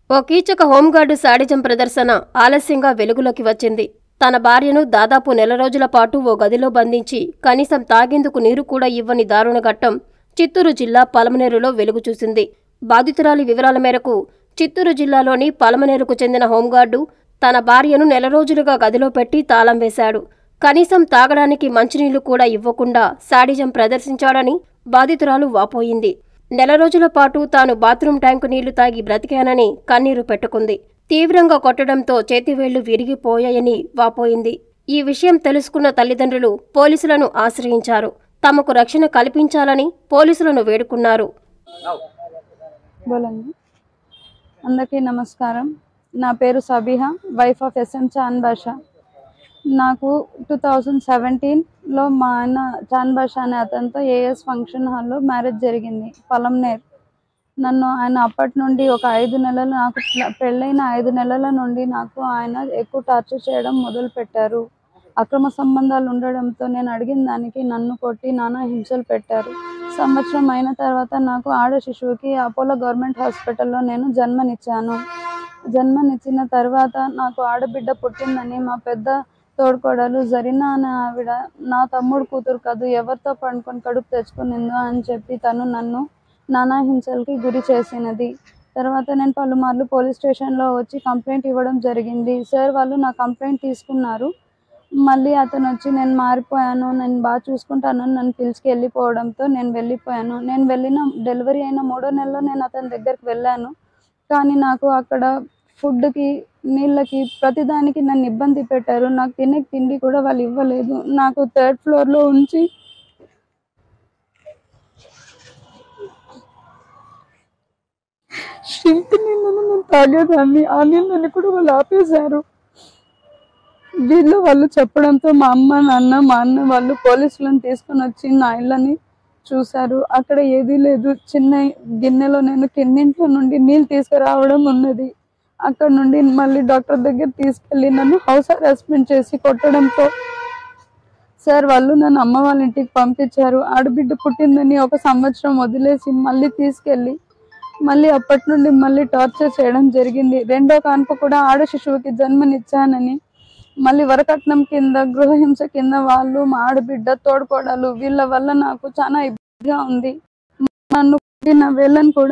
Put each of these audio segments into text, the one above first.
ఓ కీచక home guard sadism ప్రదర్శన ఆలస్యంగా వెలుగులోకి వచ్చింది తన భార్యను దాదాపు నెల రోజుల పాటు ఓ గదిలో బంధించి కనీసం తాగేందుకు నీరు కూడా ఇవ్వని దారుణ ఘట్టం చిత్తూరు జిల్లా పలమనేరులో వెలుగు చూసింది బాధితురాలి వివరాల మేరకు చిత్తూరు జిల్లాలోని పలమనేరుకు చెందిన హోంగార్డు తన భార్యను నెల రోజులుగా గదిలో పెట్టి తాళం వేశాడు కనీసం తాగడానికి మంచినీళ్లు కూడా ఇవ్వకుండా శాడిజం ప్రదర్శించాడని బాధితురాలు వాపోయింది నెల రోజుల పాటు తాను బాత్రూమ్ ట్యాంకు నీళ్లు తాగి బ్రతికానని కన్నీరు పెట్టుకుంది తీవ్రంగా కొట్టడంతో చేతివేళ్లు విరిగిపోయాయని వాపోయింది ఈ విషయం తెలుసుకున్న తల్లిదండ్రులు పోలీసులను ఆశ్రయించారు తమకు రక్షణ కల్పించాలని పోలీసులను వేడుకున్నారు బోలండి అందరికీ నమస్కారం నా పేరు Sabiha wife of SM Chan Basha నాకు టూ థౌజండ్ సెవెంటీన్లో మా ఆయన చాన్ బాషా అనే అతనితో ఏఎస్ ఫంక్షన్ హాల్లో మ్యారేజ్ జరిగింది పొలంనేర్ నన్ను ఆయన అప్పటి నుండి ఒక ఐదు నెలలు నాకు ప్ల- పెళ్ళైన ఐదు నెలల నుండి నాకు ఆయన ఎక్కువ టార్చర్ చేయడం మొదలు పెట్టారు అక్రమ సంబంధాలు ఉండడంతో నేను అడిగిన దానికి నన్ను కొట్టి నానా హింసలు పెట్టారు సంవత్సరం అయిన తర్వాత నాకు ఆడ శిశువుకి అపోలో గవర్నమెంట్ హాస్పిటల్లో నేను జన్మనిచ్చాను జన్మనిచ్చిన తర్వాత నాకు ఆడబిడ్డ పుట్టిందని మా పెద్ద తోడుకోడలు జరీనా అనే ఆవిడ నా తమ్ముడు కూతురు కాదు ఎవరితో పండుకొని కడుపు తెచ్చుకునిందో అని చెప్పి తను నన్ను నానా హింసలకి గురి చేసినది తర్వాత నేను పలుమార్లు పోలీస్ స్టేషన్లో వచ్చి కంప్లైంట్ ఇవ్వడం జరిగింది సార్ వాళ్ళు నా కంప్లైంట్ తీసుకున్నారు మళ్ళీ అతను వచ్చి నేను మారిపోయాను నేను బాగా చూసుకుంటాను అని నన్ను పిలిచికి వెళ్ళిపోవడంతో నేను వెళ్ళిపోయాను నేను వెళ్ళిన డెలివరీ అయిన మూడో నెలలో నేను అతని దగ్గరికి వెళ్ళాను కానీ నాకు అక్కడ ఫుడ్కి నీళ్ళకి ప్రతిదానికి నన్ను ఇబ్బంది పెట్టారు నాకు తినే తిండి కూడా వాళ్ళు ఇవ్వలేదు నాకు థర్డ్ ఫ్లోర్లో ఉంచి షింక్ నీళ్ళను నేను తాగేదాన్ని ఆ నీళ్ళని కూడా వాళ్ళు ఆపేశారు వీళ్ళు వాళ్ళు చెప్పడంతో మా అమ్మ నాన్న మా అన్న వాళ్ళు పోలీసులను తీసుకొని వచ్చి నా ఇళ్ళని చూశారు అక్కడ ఏదీ లేదు చిన్న గిన్నెలో నేను కిందింట్లో నుండి నీళ్ళు తీసుకురావడం ఉన్నది అక్కడ నుండి మళ్ళీ డాక్టర్ దగ్గర తీసుకెళ్ళి నన్ను హౌస్ అరెస్ట్మెంట్ చేసి కొట్టడంతో సార్ వాళ్ళు నన్ను అమ్మ వాళ్ళ ఇంటికి పంపించారు ఆడబిడ్డ పుట్టిందని ఒక సంవత్సరం వదిలేసి మళ్ళీ తీసుకెళ్ళి మళ్ళీ అప్పటి నుండి మళ్ళీ టార్చర్ చేయడం జరిగింది రెండో కాన్పు కూడా ఆడ శిశువుకి జన్మనిచ్చానని మళ్ళీ వరకట్నం కింద గృహహింస కింద వాళ్ళు మా ఆడబిడ్డ తోడుకోడలు వీళ్ళ వల్ల నాకు చాలా ఇబ్బందిగా ఉంది నన్ను పుట్టిన వేళ్ళను కూడా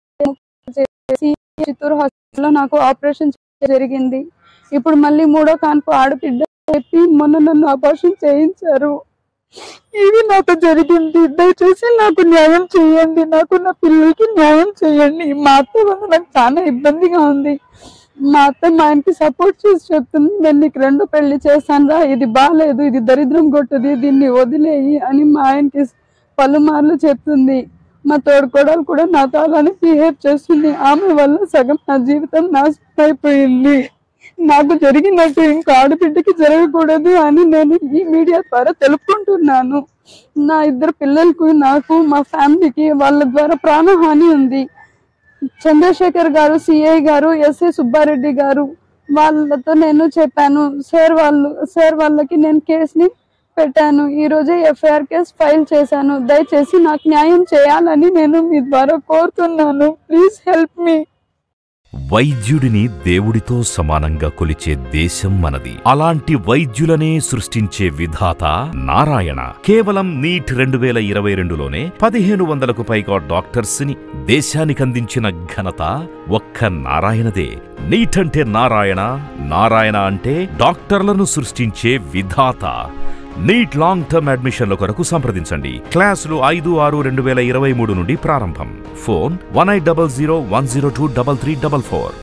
చేసి చిత్తూరు హాస్పిటల్లో నాకు ఆపరేషన్ జరిగింది ఇప్పుడు మళ్ళీ మూడో కాన్పు ఆడబిడ్డ చెప్పి మొన్న నన్ను ఆపరేషన్ చేయించారు ఇది నాతో జరిగింది దయచేసి నాకు న్యాయం చేయండి నాకు నా పిల్లలకి న్యాయం చేయండి మా అత్త వల్ల నాకు చాలా ఇబ్బందిగా ఉంది మా అత్త మా ఆయనకి సపోర్ట్ చేసి చెప్తుంది నేను నీకు రెండు పెళ్లి చేశాను రా ఇది బాగాలేదు ఇది దరిద్రం కొట్టది దీన్ని వదిలేయి అని మా ఆయనకి పలుమార్లు చెప్తుంది మా తోడుకోడలు కూడా నాతో అలానే బిహేవ్ చేస్తుంది ఆమె వల్ల సగం నా జీవితం నాశనం అయిపోయింది నాకు జరిగినట్టు ఇంకా ఆడబిడ్డకి జరగకూడదు అని నేను ఈ మీడియా ద్వారా తెలుపుకుంటున్నాను నా ఇద్దరు పిల్లలకు నాకు మా ఫ్యామిలీకి వాళ్ళ ద్వారా ప్రాణహాని ఉంది చంద్రశేఖర్ గారు సిఐ గారు ఎస్ఏ సుబ్బారెడ్డి గారు వాళ్ళతో నేను చెప్పాను సార్ వాళ్ళు సార్ వాళ్ళకి నేను కేసుని పెట్టాను ఈ రోజే ఎఫ్ఐఆర్ కేసు ఫైల్ చేశాను దయచేసి నాకు న్యాయం చేయాలని నేను మీ ద్వారా కోరుతున్నాను ప్లీజ్ హెల్ప్ మీ వైద్యుడిని దేవుడితో సమానంగా కొలిచే దేశం మనది అలాంటి వైద్యులనే సృష్టించే విధాత నారాయణ కేవలం నీట్ రెండు వేల ఇరవై రెండులోనే పదిహేను వందలకు పైగా డాక్టర్స్ ని దేశానికందించిన ఘనత ఒక్క నారాయణదే నీట్ అంటే నారాయణ నారాయణ అంటే డాక్టర్లను సృష్టించే విధాత నీట్ లాంగ్ టర్మ్ అడ్మిషన్ల కొరకు సంప్రదించండి క్లాసులు ఐదు ఆరు రెండు వేల ఇరవై మూడు నుండి ప్రారంభం phone one eight double zero one zero two double three double four